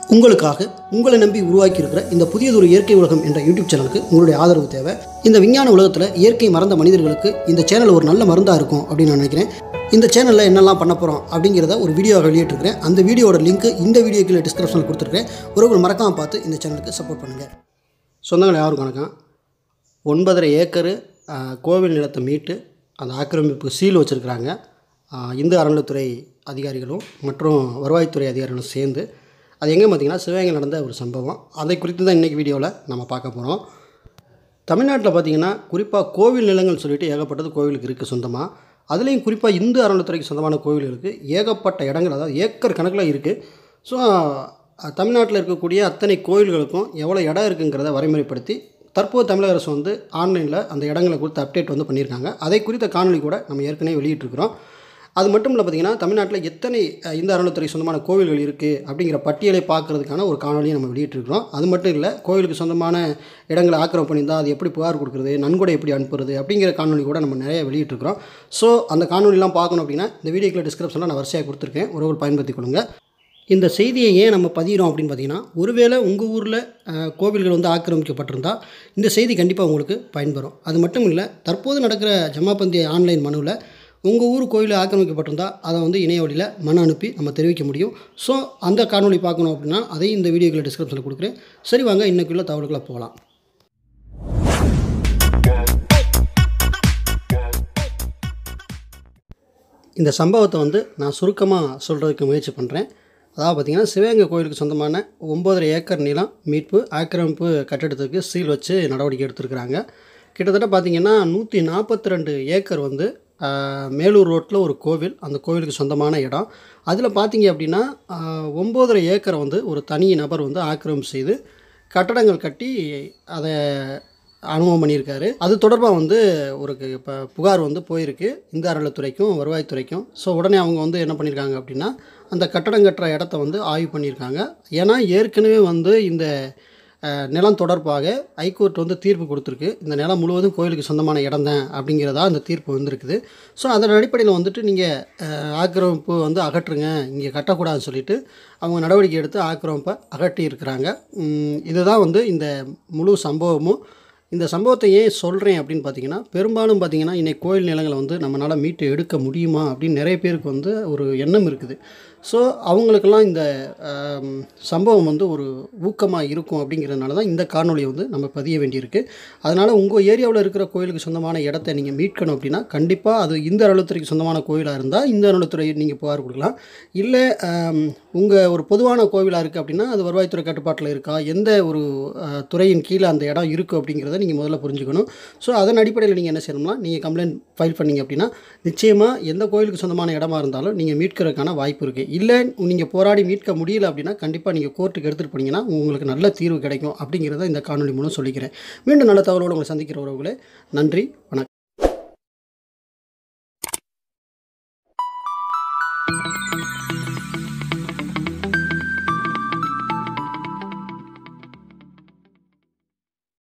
உங்களுக்காக உங்களை நம்பி உருவாக்கி இருக்கிற இந்த புதியதொரு இயற்கை உலகம் என்ற யூடியூப் சேனலுக்கு உங்களுடைய ஆதரவு தேவை இந்த விஞ்ஞான உலகத்தில் இயற்கை மறந்த மனிதர்களுக்கு இந்த சேனல் ஒரு நல்ல மருந்தாக இருக்கும் அப்படின்னு நான் நினைக்கிறேன் இந்த சேனலில் என்னெல்லாம் பண்ண போகிறோம் அப்படிங்கிறத ஒரு வீடியோவாக வெளியிட்டிருக்கிறேன் அந்த வீடியோட லிங்க் இந்த வீடியோ கீழே டிஸ்கிரிப்ஷனில் கொடுத்துருக்கேன் ஒருவர் மறக்காமல் பார்த்து இந்த சேனலுக்கு சப்போர்ட் பண்ணுங்கள் சொந்தங்கள் யாருக்கும் வணக்கம் ஒன்பதரை ஏக்கரு ஆ, கோவில் நிலத்தை மீட்டு அந்த ஆக்கிரமிப்பு சீல் வச்சுருக்கிறாங்க இந்து அறநிலைத்துறை அதிகாரிகளும் மற்றும் வருவாய்த்துறை அதிகாரிகளும் சேர்ந்து அது எங்கே பார்த்தீங்கன்னா சிவகங்கை நடந்த ஒரு சம்பவம் அதை குறித்து தான் இன்றைக்கி வீடியோவில் நம்ம பார்க்க போகிறோம் தமிழ்நாட்டில் பார்த்தீங்கன்னா குறிப்பாக கோவில் நிலங்கள் சொல்லிட்டு ஏகப்பட்டது கோவிலுக்கு இருக்குது சொந்தமாக அதுலேயும் குறிப்பாக இந்து அறநிலைத்துறைக்கு சொந்தமான கோவில்களுக்கு ஏகப்பட்ட இடங்கள் அதாவது ஏக்கர் கணக்கில் இருக்குது ஸோ தமிழ்நாட்டில் இருக்கக்கூடிய அத்தனை கோவில்களுக்கும் எவ்வளோ இடம் இருக்குங்கிறத வரைமுறைப்படுத்தி தற்போது தமிழக அரசு வந்து ஆன்லைனில் அந்த இடங்களை குறித்து அப்டேட் வந்து பண்ணியிருக்காங்க அதை குறித்த காணொளி கூட நம்ம ஏற்கனவே வெளியிட்டிருக்கிறோம் அது மட்டும் இல்லை பார்த்தீங்கன்னா தமிழ்நாட்டில் எத்தனை அஹ், இந்து அறநிலைத்துறை சொந்தமான கோவில்கள் இருக்குது அப்படிங்கிற பட்டியலை பார்க்கறதுக்கான ஒரு காணொலியை நம்ம வெளியிட்டிருக்கிறோம் அது மட்டும் இல்லை கோவிலுக்கு சொந்தமான இடங்களை ஆக்கிரமம் பண்ணியிருந்தால் அது எப்படி புகார் கொடுக்குறது நன்கொடை எப்படி அனுப்புறது அப்படிங்கிற காணொலி கூட நம்ம நிறைய வெளியிட்டிருக்கிறோம் ஸோ அந்த காணொலிலாம் பார்க்கணும் அப்படின்னா இந்த வீடியோக்குள்ள டிஸ்கிரிப்ஷனில் நான் வரிசையாக கொடுத்துருக்கேன் ஒருவர் பயன்படுத்திக் கொள்ளுங்கள் இந்த செய்தியை ஏன் நம்ம பதிகிறோம் அப்படின்னு பார்த்தீங்கன்னா ஒருவேளை உங்கள் ஊரில் கோவில்கள் வந்து ஆக்கிரமிக்கப்பட்டிருந்தால் இந்த செய்தி கண்டிப்பாக உங்களுக்கு பயன்பெறும் அது மட்டும் இல்லை தற்போது நடக்கிற ஜமாபந்தி ஆன்லைன் மனுவில் உங்கள் ஊர் கோவில் ஆக்கிரமிக்கப்பட்டிருந்தால் அதை வந்து இணைய வழியில் மனு அனுப்பி நம்ம தெரிவிக்க முடியும் ஸோ அந்த காணொளி பார்க்கணும் அப்படின்னா அதையும் இந்த வீடியோக்களை டிஸ்கிரிப்ஷனில் கொடுக்குறேன் சரி வாங்க இன்னைக்குள்ள தகவல்களை போகலாம் இந்த சம்பவத்தை வந்து நான் சுருக்கமாக சொல்கிறதுக்கு முயற்சி பண்ணுறேன் அதாவது பார்த்திங்கன்னா சிவகங்கை கோயிலுக்கு சொந்தமான ஒம்பதரை ஏக்கர் நிலம் மீட்பு ஆக்கிரமிப்பு கட்டிடத்துக்கு சீல் வச்சு நடவடிக்கை எடுத்திருக்கிறாங்க கிட்டத்தட்ட பார்த்திங்கன்னா நூற்றி நாற்பத்தி ரெண்டு ஏக்கர் வந்து ஆஹ், மேலூர் ரோட்டில் ஒரு கோவில் அந்த கோவிலுக்கு சொந்தமான இடம் அதில் பார்த்தீங்க அப்படின்னா ஆஹ், ஒம்பதரை ஏக்கரை வந்து ஒரு தனி நபர் வந்து ஆக்கிரமிப்பு செய்து கட்டடங்கள் கட்டி அதை அனுபவம் பண்ணியிருக்காரு அது தொடர்பாக வந்து ஒரு இப்போ புகார் வந்து போயிருக்கு இந்த அறநிலைத்துறைக்கும் வருவாய்த்துறைக்கும் ஸோ உடனே அவங்க வந்து என்ன பண்ணியிருக்காங்க அப்படின்னா அந்த கட்டடம் கட்டுற இடத்த வந்து ஆய்வு பண்ணியிருக்காங்க ஏன்னா ஏற்கனவே வந்து இந்த அஹ், நிலம் தொடர்பாக ஹைகோர்ட் வந்து தீர்ப்பு கொடுத்துருக்கு இந்த நிலம் முழுவதும் கோயிலுக்கு சொந்தமான இடம் தான் அப்படிங்கிறதா அந்த தீர்ப்பு வந்திருக்குது ஸோ அதன் அடிப்படையில் வந்துட்டு நீங்கள் ஆக்கிரமிப்பு வந்து அகற்றுங்க இங்கே கட்டக்கூடாதுன்னு சொல்லிட்டு அவங்க நடவடிக்கை எடுத்து ஆக்கிரமிப்பை அகற்றி இருக்கிறாங்க உம், இதுதான் வந்து இந்த முழு சம்பவமும் இந்த சம்பவத்தை ஏன் சொல்கிறேன் அப்படின்னு பார்த்தீங்கன்னா பெரும்பாலும் பார்த்தீங்கன்னா இன்னைக்கு கோயில் நிலங்களை வந்து நம்மளால் மீட்டு எடுக்க முடியுமா அப்படின்னு நிறைய பேருக்கு வந்து ஒரு எண்ணம் இருக்குது ஸோ அவங்களுக்கெல்லாம் இந்த ஆம், சம்பவம் வந்து ஒரு ஊக்கமாக இருக்கும் அப்படிங்கிறதுனால தான் இந்த காணொலியை வந்து நம்ம பதிய வேண்டியிருக்கு அதனால் உங்கள் ஏரியாவில் இருக்கிற கோயிலுக்கு சொந்தமான இடத்த நீங்கள் மீட்கணும் அப்படின்னா கண்டிப்பாக அது இந்த அறநிலைத்துறைக்கு சொந்தமான கோயிலாக இருந்தால் இந்த அறநிலைத்துறை நீங்கள் புகார் கொடுக்கலாம் இல்லை உங்கள் ஒரு பொதுவான கோவிலாக இருக்குது அப்படின்னா அது வருவாய்த்துறை கட்டுப்பாட்டில் இருக்கா எந்த ஒரு அஹ், துறையின் கீழே அந்த இடம் இருக்குது அப்படிங்கிறத நீங்கள் முதல்ல புரிஞ்சுக்கணும் ஸோ அதன் அடிப்படையில் நீங்கள் என்ன செய்யணும்னா நீங்கள் கம்ப்ளைண்ட் ஃபைல் பண்ணீங்க அப்படின்னா நிச்சயமாக எந்த கோயிலுக்கு சொந்தமான இடமா இருந்தாலும் நீங்கள் மீட்கிறதுக்கான வாய்ப்பு இருக்குது இல்லை நீங்கள் போராடி மீட்க முடியல அப்படின்னா கண்டிப்பாக நீங்கள் கோர்ட்டுக்கு எடுத்துகிட்டு போனீங்கன்னா உங்களுக்கு நல்ல தீர்வு கிடைக்கும் அப்படிங்கிறத இந்த காணொலி மூலம் சொல்லிக்கிறேன் மீண்டும் நல்ல தகவலோடு உங்களை சந்திக்கிற உறவுகளே நன்றி வணக்கம்